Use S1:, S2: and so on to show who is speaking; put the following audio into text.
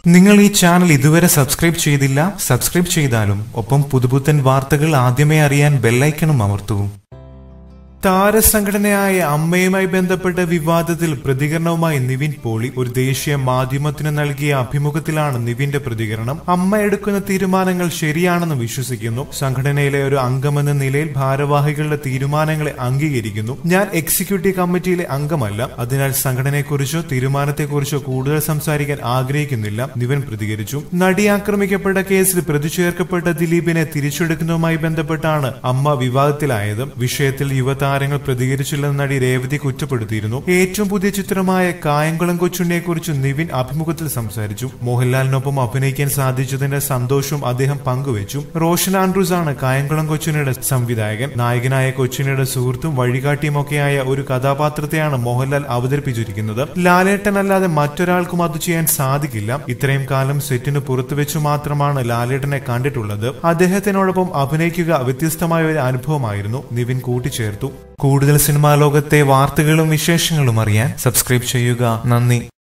S1: നിങ്ങൾ ഈ ചാനൽ ഇതുവരെ സബ്സ്ക്രൈബ് ചെയ്തില്ല സബ്സ്ക്രൈബ് ചെയ്താലും ഒപ്പം പുതുപുത്തൻ വാർത്തകൾ ആദ്യമേ അറിയാൻ ബെല്ലൈക്കണും അമർത്തൂ താരസംഘടനയായ അമ്മയുമായി ബന്ധപ്പെട്ട വിവാദത്തിൽ പ്രതികരണവുമായി നിവിൻ പോളി ഒരു ദേശീയ മാധ്യമത്തിന് നൽകിയ അഭിമുഖത്തിലാണ് നിവിന്റെ പ്രതികരണം അമ്മ എടുക്കുന്ന തീരുമാനങ്ങൾ ശരിയാണെന്ന് വിശ്വസിക്കുന്നു സംഘടനയിലെ ഒരു അംഗമെന്ന നിലയിൽ ഭാരവാഹികളുടെ തീരുമാനങ്ങളെ അംഗീകരിക്കുന്നു ഞാൻ എക്സിക്യൂട്ടീവ് കമ്മിറ്റിയിലെ അംഗമല്ല അതിനാൽ സംഘടനയെക്കുറിച്ചോ തീരുമാനത്തെക്കുറിച്ചോ കൂടുതൽ സംസാരിക്കാൻ ആഗ്രഹിക്കുന്നില്ല നിവൻ പ്രതികരിച്ചു നടി ആക്രമിക്കപ്പെട്ട കേസിൽ പ്രതി ചേർക്കപ്പെട്ട ദിലീപിനെ തിരിച്ചെടുക്കുന്നതുമായി ബന്ധപ്പെട്ടാണ് അമ്മ വിവാദത്തിലായത് വിഷയത്തിൽ യുവതാരങ്ങൾ പ്രതികരിച്ചില്ലെന്ന് നടി രേവതി കുറ്റപ്പെടുത്തിയിരുന്നു ഏറ്റവും പുതിയ ചിത്രമായ കായംകുളം കൊച്ചുണ്ണിയെ കുറിച്ച് നിവിൻ അഭിമുഖത്തിൽ സംസാരിച്ചു മോഹൻലാലിനൊപ്പം അഭിനയിക്കാൻ സാധിച്ചതിന്റെ സന്തോഷവും അദ്ദേഹം പങ്കുവച്ചു റോഷൻ ആൻഡ്രൂസ് ആണ് കായംകുളം കൊച്ചുണ്ണിയുടെ സംവിധായകൻ നായകനായ കൊച്ചുണ്ണിയുടെ സുഹൃത്തും വഴികാട്ടിയുമൊക്കെയായ ഒരു കഥാപാത്രത്തെയാണ് മോഹൻലാൽ അവതരിപ്പിച്ചിരിക്കുന്നത് ലാലേട്ടനല്ലാതെ മറ്റൊരാൾക്കും അത് ചെയ്യാൻ സാധിക്കില്ല ഇത്രയും കാലം സെറ്റിന് പുറത്തു വെച്ചു മാത്രമാണ് ലാലേട്ടനെ കണ്ടിട്ടുള്ളത് അദ്ദേഹത്തിനോടൊപ്പം അഭിനയിക്കുക വ്യത്യസ്തമായ ഒരു അനുഭവമായിരുന്നു നിവിൻ കൂട്ടിച്ചേർത്തു കൂടുതൽ സിനിമാ ലോകത്തെ വാർത്തകളും വിശേഷങ്ങളും അറിയാൻ സബ്സ്ക്രൈബ് ചെയ്യുക നന്ദി